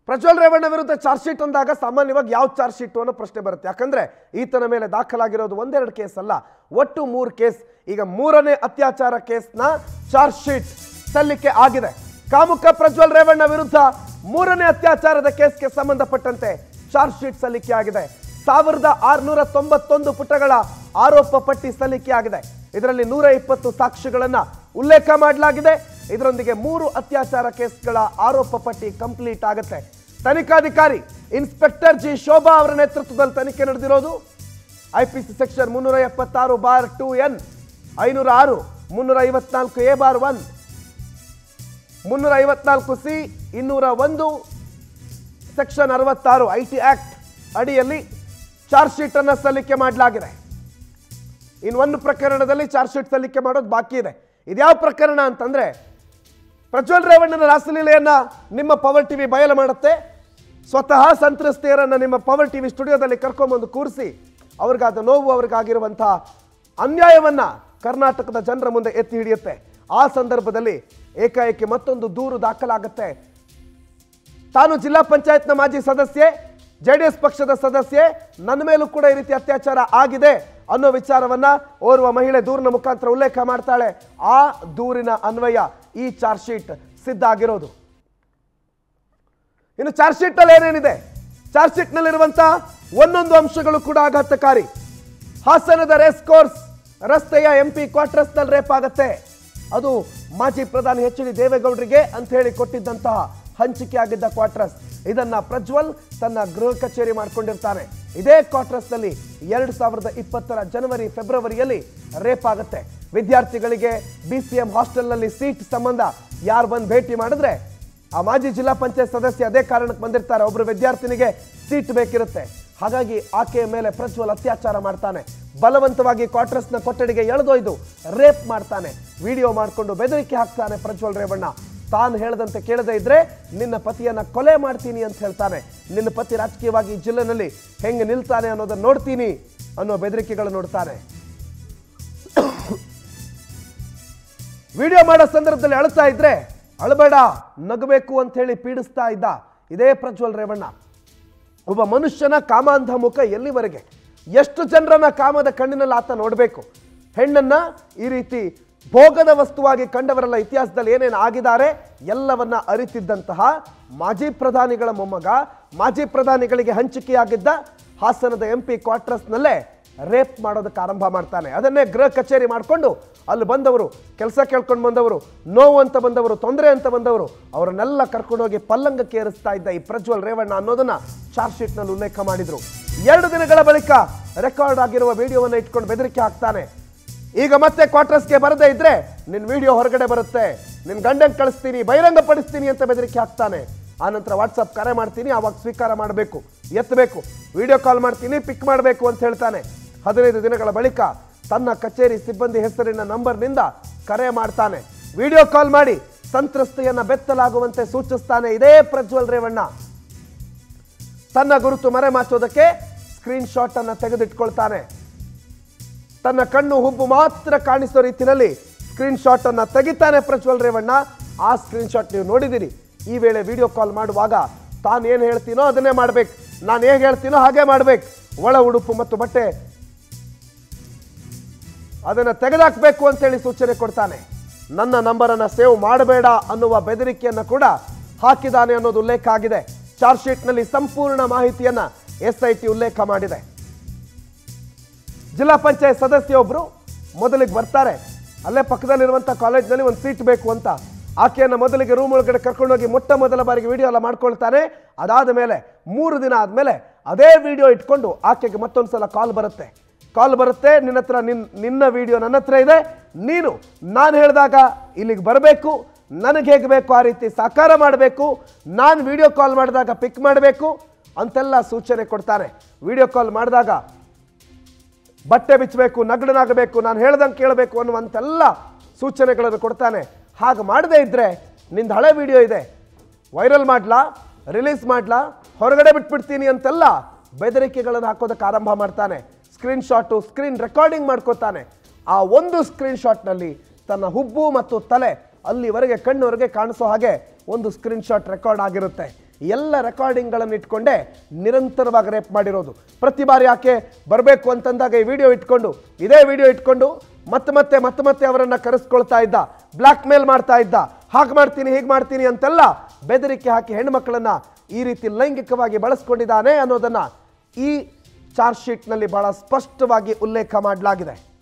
ಪ್ರಜ್ವಲ್ ರೇವಣ್ಣ ವಿರುದ್ಧ charge sheet ಅಂದಾಗ ಸಾಮಾನ್ಯವಾಗಿ ಯಾವ ಚಾರ್ಜ್ ಶೀಟ್ ಅನ್ನೋ ಪ್ರಶ್ನೆ ಬರುತ್ತೆ ಯಾಕಂದ್ರೆ ಈತನ ಮೇಲೆ ದಾಖಲಾಗಿರೋದು ಒಂದೆರಡು ಕೇಸ್ ಅಲ್ಲ ಒಟ್ಟು ಮೂರು ಕೇಸ್ ಈಗ ಮೂರನೇ ಅತ್ಯಾಚಾರ ಕೇಸ್ನ ಚಾರ್ಜ್ ಶೀಟ್ ಸಲ್ಲಿಕೆ ಆಗಿದೆ ಕಾಮುಕ ಪ್ರಜ್ವಲ್ ರೇವಣ್ಣ ವಿರುದ್ಧ ಮೂರನೇ ಅತ್ಯಾಚಾರದ ಕೇಸ್ಗೆ ಸಂಬಂಧಪಟ್ಟಂತೆ ಚಾರ್ಜ್ ಶೀಟ್ ಸಲ್ಲಿಕೆ ಆಗಿದೆ ಸಾವಿರದ ಆರುನೂರ ತೊಂಬತ್ತೊಂದು ಪುಟಗಳ ಆರೋಪ ಪಟ್ಟಿ ಸಲ್ಲಿಕೆ ಆಗಿದೆ ಇದರಲ್ಲಿ ನೂರ ಇಪ್ಪತ್ತು ಸಾಕ್ಷ್ಯಗಳನ್ನ ಉಲ್ಲೇಖ ಮಾಡಲಾಗಿದೆ ಇದರೊಂದಿಗೆ ಮೂರು ಅತ್ಯಾಚಾರ ಕೇಸ್ಗಳ ಆರೋಪ ಪಟ್ಟಿ ಕಂಪ್ಲೀಟ್ ಆಗುತ್ತೆ ತನಿಖಾಧಿಕಾರಿ ಇನ್ಸ್ಪೆಕ್ಟರ್ ಜಿ ಶೋಭಾ ಅವರ ನೇತೃತ್ವದಲ್ಲಿ ತನಿಖೆ ನಡೆದಿರೋದು ಐಪಿಸಿ ಸೆಕ್ಷನ್ ಮುನ್ನೂರ ಎಪ್ಪತ್ತಾರು ಬಾರ್ ಟು ಎನ್ ಐನೂರ ಆರು ಮುನ್ನೂರ ಐವತ್ನಾಲ್ಕು ಎ ಬಾರ್ ಒನ್ ಮುನ್ನೂರ ಐವತ್ನಾಲ್ಕು ಸಿ ಇನ್ನೂರ ಒಂದು ಸೆಕ್ಷನ್ ಅರವತ್ತಾರು ಐ ಟಿ ಆಕ್ಟ್ ಅಡಿಯಲ್ಲಿ ಚಾರ್ಜ್ ಶೀಟ್ ಅನ್ನು ಸಲ್ಲಿಕೆ ಮಾಡಲಾಗಿದೆ ಇನ್ನು ಒಂದು ಪ್ರಕರಣದಲ್ಲಿ ಚಾರ್ಜ್ ಶೀಟ್ ಸಲ್ಲಿಕೆ ಮಾಡೋದು ಬಾಕಿ ಇದೆ ಇದ್ಯಾವ ಪ್ರಕರಣ ಅಂತಂದ್ರೆ ಪ್ರಜ್ವಲ್ ರೇವಣ್ಣನ ರಾಸಲೀಲೆಯನ್ನ ನಿಮ್ಮ ಪವರ್ ಟಿವಿ ಬಯಲು ಮಾಡುತ್ತೆ ಸ್ವತಃ ಸಂತ್ರಸ್ತೆಯರನ್ನ ನಿಮ್ಮ ಪವರ್ ಟಿವಿ ಸ್ಟುಡಿಯೋದಲ್ಲಿ ಕರ್ಕೊಂಬಂದು ಕೂರಿಸಿ ಅವ್ರಿಗಾದ ನೋವು ಅವ್ರಿಗಾಗಿರುವಂತಹ ಅನ್ಯಾಯವನ್ನ ಕರ್ನಾಟಕದ ಜನರ ಮುಂದೆ ಎತ್ತಿ ಹಿಡಿಯುತ್ತೆ ಆ ಸಂದರ್ಭದಲ್ಲಿ ಏಕಾಏಕಿ ಮತ್ತೊಂದು ದೂರು ದಾಖಲಾಗುತ್ತೆ ತಾನು ಜಿಲ್ಲಾ ಪಂಚಾಯತ್ನ ಮಾಜಿ ಸದಸ್ಯೆ ಜೆಡಿಎಸ್ ಪಕ್ಷದ ಸದಸ್ಯೆ ನನ್ನ ಮೇಲೂ ಕೂಡ ಈ ರೀತಿ ಅತ್ಯಾಚಾರ ಆಗಿದೆ ಅನ್ನೋ ವಿಚಾರವನ್ನ ಓರ್ವ ಮಹಿಳೆ ದೂರಿನ ಮುಖಾಂತರ ಉಲ್ಲೇಖ ಮಾಡ್ತಾಳೆ ಆ ದೂರಿನ ಅನ್ವಯ ಈ ಚಾರ್ಜ್ ಶೀಟ್ ಸಿದ್ಧ ಆಗಿರೋದು ಇನ್ನು ಚಾರ್ಜ್ ಶೀಟ್ ಅಲ್ಲಿ ಏನೇನಿದೆ ಚಾರ್ಜ್ ಶೀಟ್ ನಲ್ಲಿರುವಂತಹ ಒಂದೊಂದು ಅಂಶಗಳು ಕೂಡ ಆಘಾತಕಾರಿ ಹಾಸನದ ರೇಸ್ ಕೋರ್ಸ್ ರಸ್ತೆಯ ಎಂಪಿ ಕ್ವಾರ್ಟರ್ಸ್ ನಲ್ಲಿ ರೇಪ್ ಆಗತ್ತೆ ಅದು ಮಾಜಿ ಪ್ರಧಾನಿ ಎಚ್ ಡಿ ದೇವೇಗೌಡರಿಗೆ ಅಂತ ಹೇಳಿ ಕೊಟ್ಟಿದ್ದಂತಹ ಹಂಚಿಕೆ ಆಗಿದ್ದ ಕ್ವಾರ್ಟರ್ಸ್ ಇದನ್ನ ಪ್ರಜ್ವಲ್ ತನ್ನ ಗೃಹ ಕಚೇರಿ ಮಾಡ್ಕೊಂಡಿರ್ತಾನೆ ಇದೇ ಕ್ವಾರ್ಟರ್ಸ್ ನಲ್ಲಿ ಎರಡ್ ಸಾವಿರದ ಇಪ್ಪತ್ತರ ಜನವರಿ ಫೆಬ್ರವರಿಯಲ್ಲಿ ರೇಪ್ ಆಗುತ್ತೆ ವಿದ್ಯಾರ್ಥಿಗಳಿಗೆ ಬಿ ಸಿ ಎಂ ಹಾಸ್ಟೆಲ್ನಲ್ಲಿ ಸೀಟ್ ಸಂಬಂಧ ಯಾರು ಬಂದು ಭೇಟಿ ಮಾಡಿದ್ರೆ ಆ ಮಾಜಿ ಜಿಲ್ಲಾ ಪಂಚಾಯತ್ ಸದಸ್ಯ ಅದೇ ಕಾರಣಕ್ಕೆ ಬಂದಿರ್ತಾರೆ ಒಬ್ರು ವಿದ್ಯಾರ್ಥಿನಿಗೆ ಸೀಟ್ ಬೇಕಿರುತ್ತೆ ಹಾಗಾಗಿ ಆಕೆಯ ಮೇಲೆ ಪ್ರಜ್ವಲ್ ಅತ್ಯಾಚಾರ ಮಾಡ್ತಾನೆ ಬಲವಂತವಾಗಿ ಕ್ವಾರ್ಟರ್ಸ್ನ ಕೊಠಡಿಗೆ ಎಳೆದೊಯ್ದು ರೇಪ್ ಮಾಡ್ತಾನೆ ವಿಡಿಯೋ ಮಾಡಿಕೊಂಡು ಬೆದರಿಕೆ ಹಾಕ್ತಾನೆ ಪ್ರಜ್ವಲ್ ರೇವಣ್ಣ ತಾನು ಹೇಳದಂತೆ ಕೇಳದೇ ಇದ್ರೆ ನಿನ್ನ ಪತಿಯನ್ನ ಕೊಲೆ ಮಾಡ್ತೀನಿ ಅಂತ ಹೇಳ್ತಾನೆ ನಿನ್ನ ಪತಿ ರಾಜಕೀಯವಾಗಿ ಈ ಜಿಲ್ಲೆನಲ್ಲಿ ಹೆಂಗೆ ನಿಲ್ತಾನೆ ಅನ್ನೋದನ್ನ ನೋಡ್ತೀನಿ ಅನ್ನೋ ಬೆದರಿಕೆಗಳು ನೋಡ್ತಾನೆ ವಿಡಿಯೋ ಮಾಡೋ ಸಂದರ್ಭದಲ್ಲಿ ಅಳ್ತಾ ಇದ್ರೆ ಅಳಬೇಡ ನಗಬೇಕು ಅಂತ ಹೇಳಿ ಪೀಡಿಸ್ತಾ ಇದ್ದ ಇದೇ ಪ್ರಜ್ವಲ್ ರೇವಣ್ಣ ಒಬ್ಬ ಮನುಷ್ಯನ ಕಾಮಾಂಧ ಮುಖ ಎಲ್ಲಿವರೆಗೆ ಎಷ್ಟು ಜನರನ್ನ ಕಾಮದ ಕಣ್ಣಿನಲ್ಲಿ ಆತ ನೋಡಬೇಕು ಹೆಣ್ಣನ್ನ ಈ ರೀತಿ ಭೋಗದ ವಸ್ತುವಾಗಿ ಕಂಡವರೆಲ್ಲ ಇತಿಹಾಸದಲ್ಲಿ ಏನೇನು ಆಗಿದ್ದಾರೆ ಎಲ್ಲವನ್ನ ಅರಿತಿದ್ದಂತಹ ಮಾಜಿ ಪ್ರಧಾನಿಗಳ ಮೊಮ್ಮಗ ಮಾಜಿ ಪ್ರಧಾನಿಗಳಿಗೆ ಹಂಚಿಕೆಯಾಗಿದ್ದ ಹಾಸನದ ಎಂ ಪಿ ಕ್ವಾರ್ಟರ್ಸ್ನಲ್ಲೇ ರೇಪ್ ಮಾಡೋದಕ್ಕೆ ಆರಂಭ ಮಾಡ್ತಾನೆ ಅದನ್ನೇ ಗೃಹ ಕಚೇರಿ ಮಾಡಿಕೊಂಡು ಅಲ್ಲಿ ಬಂದವರು ಕೆಲಸ ಕೇಳ್ಕೊಂಡು ಬಂದವರು ನೋವು ಅಂತ ಬಂದವರು ತೊಂದರೆ ಅಂತ ಬಂದವರು ಅವರನ್ನೆಲ್ಲ ಕರ್ಕೊಂಡೋಗಿ ಪಲ್ಲಂಗಕ್ಕೆ ಏರಿಸ್ತಾ ಇದ್ದ ಈ ಪ್ರಜ್ವಲ್ ರೇವಣ್ಣ ಅನ್ನೋದನ್ನ ಚಾರ್ಜ್ ಶೀಟ್ನಲ್ಲಿ ಉಲ್ಲೇಖ ಮಾಡಿದ್ರು ಎರಡು ದಿನಗಳ ಬಳಿಕ ರೆಕಾರ್ಡ್ ಆಗಿರುವ ವಿಡಿಯೋವನ್ನು ಇಟ್ಕೊಂಡು ಬೆದರಿಕೆ ಹಾಕ್ತಾನೆ ಈಗ ಮತ್ತೆ ಕ್ವಾರ್ಟರ್ಸ್ಗೆ ಬರದೇ ಇದ್ರೆ ನಿನ್ ವಿಡಿಯೋ ಹೊರಗಡೆ ಬರುತ್ತೆ ನಿನ್ ಗಂಡನ್ ಕಳಿಸ್ತೀನಿ ಬಹಿರಂಗ ಪಡಿಸ್ತೀನಿ ಅಂತ ಬೆದರಿಕೆ ಹಾಕ್ತಾನೆ ಆನಂತರ ವಾಟ್ಸಪ್ ಕರೆ ಮಾಡ್ತೀನಿ ಅವಾಗ ಸ್ವೀಕಾರ ಮಾಡಬೇಕು ಎತ್ತಬೇಕು ವಿಡಿಯೋ ಕಾಲ್ ಮಾಡ್ತೀನಿ ಪಿಕ್ ಮಾಡಬೇಕು ಅಂತ ಹೇಳ್ತಾನೆ ಹದಿನೈದು ದಿನಗಳ ಬಳಿಕ ತನ್ನ ಕಚೇರಿ ಸಿಬ್ಬಂದಿ ಹೆಸರಿನ ನಂಬರ್ನಿಂದ ಕರೆ ಮಾಡ್ತಾನೆ ವಿಡಿಯೋ ಕಾಲ್ ಮಾಡಿ ಸಂತ್ರಸ್ತೆಯನ್ನ ಬೆತ್ತಲಾಗುವಂತೆ ಸೂಚಿಸ್ತಾನೆ ಇದೇ ಪ್ರಜ್ವಲ್ ರೇವಣ್ಣ ತನ್ನ ಗುರುತು ಮರೆಮಾಚೋದಕ್ಕೆ ಸ್ಕ್ರೀನ್ ಶಾಟ್ ಅನ್ನ ತೆಗೆದಿಟ್ಕೊಳ್ತಾನೆ ತನ್ನ ಕಣ್ಣು ಹುಬ್ಬು ಮಾತ್ರ ಕಾಣಿಸೋ ರೀತಿಯಲ್ಲಿ ಸ್ಕ್ರೀನ್ ಶಾಟ್ ಅನ್ನ ತೆಗಿತಾನೆ ಪ್ರಜ್ವಲ್ ರೇವಣ್ಣ ಆ ಸ್ಕ್ರೀನ್ ಶಾಟ್ ನೀವು ನೋಡಿದಿರಿ ಈ ವೇಳೆ ವಿಡಿಯೋ ಕಾಲ್ ಮಾಡುವಾಗ ತಾನು ಏನು ಹೇಳ್ತೀನೋ ಅದನ್ನೇ ಮಾಡ್ಬೇಕು ನಾನು ಹೇಗೆ ಹೇಳ್ತೀನೋ ಹಾಗೆ ಮಾಡ್ಬೇಕು ಒಳ ಉಡುಪು ಮತ್ತು ಬಟ್ಟೆ ಅದನ್ನು ತೆಗೆದಾಕ್ಬೇಕು ಅಂತೇಳಿ ಸೂಚನೆ ಕೊಡ್ತಾನೆ ನನ್ನ ನಂಬರನ್ನ ಸೇವ್ ಮಾಡಬೇಡ ಅನ್ನುವ ಬೆದರಿಕೆಯನ್ನ ಕೂಡ ಹಾಕಿದಾನೆ ಅನ್ನೋದು ಉಲ್ಲೇಖ ಆಗಿದೆ ಚಾರ್ಜ್ ಶೀಟ್ನಲ್ಲಿ ಸಂಪೂರ್ಣ ಮಾಹಿತಿಯನ್ನ ಎಸ್ ಐ ಟಿ ಉಲ್ಲೇಖ ಮಾಡಿದೆ ಜಿಲ್ಲಾ ಪಂಚಾಯತ್ ಸದಸ್ಯೊಬ್ರು ಮೊದಲಿಗೆ ಬರ್ತಾರೆ ಅಲ್ಲೇ ಪಕ್ಕದಲ್ಲಿರುವಂಥ ಕಾಲೇಜ್ನಲ್ಲಿ ಒಂದು ಸೀಟ್ ಬೇಕು ಅಂತ ಆಕೆಯನ್ನ ಮೊದಲಿಗೆ ರೂಮ್ ಒಳಗಡೆ ಕರ್ಕೊಂಡೋಗಿ ಮೊಟ್ಟ ಮೊದಲ ಬಾರಿಗೆ ವಿಡಿಯೋ ಎಲ್ಲ ಮಾಡ್ಕೊಳ್ತಾನೆ ಅದಾದ ಮೇಲೆ ಮೂರು ದಿನ ಆದಮೇಲೆ ಅದೇ ವಿಡಿಯೋ ಇಟ್ಕೊಂಡು ಆಕೆಗೆ ಮತ್ತೊಂದು ಸಲ ಕಾಲ್ ಬರುತ್ತೆ ಕಾಲ್ ಬರುತ್ತೆ ನಿನ್ನ ಹತ್ರ ನಿನ್ ನಿನ್ನ ವಿಡಿಯೋ ನನ್ನ ಹತ್ರ ಇದೆ ನೀನು ನಾನು ಹೇಳಿದಾಗ ಇಲ್ಲಿಗೆ ಬರಬೇಕು ನನಗೆ ಹೇಗೆ ಬೇಕು ಆ ರೀತಿ ಸಾಕಾರ ಮಾಡಬೇಕು ನಾನು ವಿಡಿಯೋ ಕಾಲ್ ಮಾಡಿದಾಗ ಪಿಕ್ ಮಾಡಬೇಕು ಅಂತೆಲ್ಲ ಸೂಚನೆ ಕೊಡ್ತಾನೆ ವಿಡಿಯೋ ಕಾಲ್ ಮಾಡಿದಾಗ ಬಟ್ಟೆ ಬಿಚ್ಚಬೇಕು ನಗಡನಾಗಬೇಕು ನಾನು ಹೇಳ್ದಂಗೆ ಕೇಳಬೇಕು ಅನ್ನುವಂತೆಲ್ಲ ಸೂಚನೆಗಳನ್ನು ಕೊಡ್ತಾನೆ ಹಾಗೆ ಮಾಡದೇ ಇದ್ದರೆ ನಿಂದು ಹಳೆ ವಿಡಿಯೋ ಇದೆ ವೈರಲ್ ಮಾಡ್ಲಾ ರಿಲೀಸ್ ಮಾಡ್ಲಾ ಹೊರಗಡೆ ಬಿಟ್ಬಿಡ್ತೀನಿ ಅಂತೆಲ್ಲ ಬೆದರಿಕೆಗಳನ್ನು ಹಾಕೋದಕ್ಕೆ ಆರಂಭ ಮಾಡ್ತಾನೆ ಸ್ಕ್ರೀನ್ ಶಾಟು ಸ್ಕ್ರೀನ್ ರೆಕಾರ್ಡಿಂಗ್ ಮಾಡ್ಕೋತಾನೆ ಆ ಒಂದು ಸ್ಕ್ರೀನ್ ಶಾಟ್ನಲ್ಲಿ ತನ್ನ ಹುಬ್ಬು ಮತ್ತು ತಲೆ ಅಲ್ಲಿವರೆಗೆ ಕಣ್ಣುವರೆಗೆ ಕಾಣಿಸೋ ಹಾಗೆ ಒಂದು ಸ್ಕ್ರೀನ್ ಶಾಟ್ ರೆಕಾರ್ಡ್ ಆಗಿರುತ್ತೆ ಎಲ್ಲ ರೆಕಾರ್ಡಿಂಗ್ಗಳನ್ನು ಇಟ್ಕೊಂಡೇ ನಿರಂತರವಾಗಿ ರೇಪ್ ಮಾಡಿರೋದು ಪ್ರತಿ ಬಾರಿ ಆಕೆ ಬರಬೇಕು ಅಂತಂದಾಗ ಈ ವಿಡಿಯೋ ಇಟ್ಕೊಂಡು ಇದೇ ವಿಡಿಯೋ ಇಟ್ಕೊಂಡು ಮತ್ತೆ ಮತ್ತೆ ಮತ್ತೆ ಮತ್ತೆ ಅವರನ್ನ ಕರೆಸ್ಕೊಳ್ತಾ ಇದ್ದ ಬ್ಲ್ಯಾಕ್ ಮೇಲ್ ಮಾಡ್ತಾ ಇದ್ದ ಹಾಗೆ ಮಾಡ್ತೀನಿ ಹೀಗೆ ಮಾಡ್ತೀನಿ ಅಂತೆಲ್ಲ ಬೆದರಿಕೆ ಹಾಕಿ ಹೆಣ್ಮಕ್ಳನ್ನ ಈ ರೀತಿ ಲೈಂಗಿಕವಾಗಿ ಬಳಸ್ಕೊಂಡಿದ್ದಾನೆ ಅನ್ನೋದನ್ನ ಈ ಚಾರ್ಜ್ ಶೀಟ್ನಲ್ಲಿ ಬಹಳ ಸ್ಪಷ್ಟವಾಗಿ ಉಲ್ಲೇಖ ಮಾಡಲಾಗಿದೆ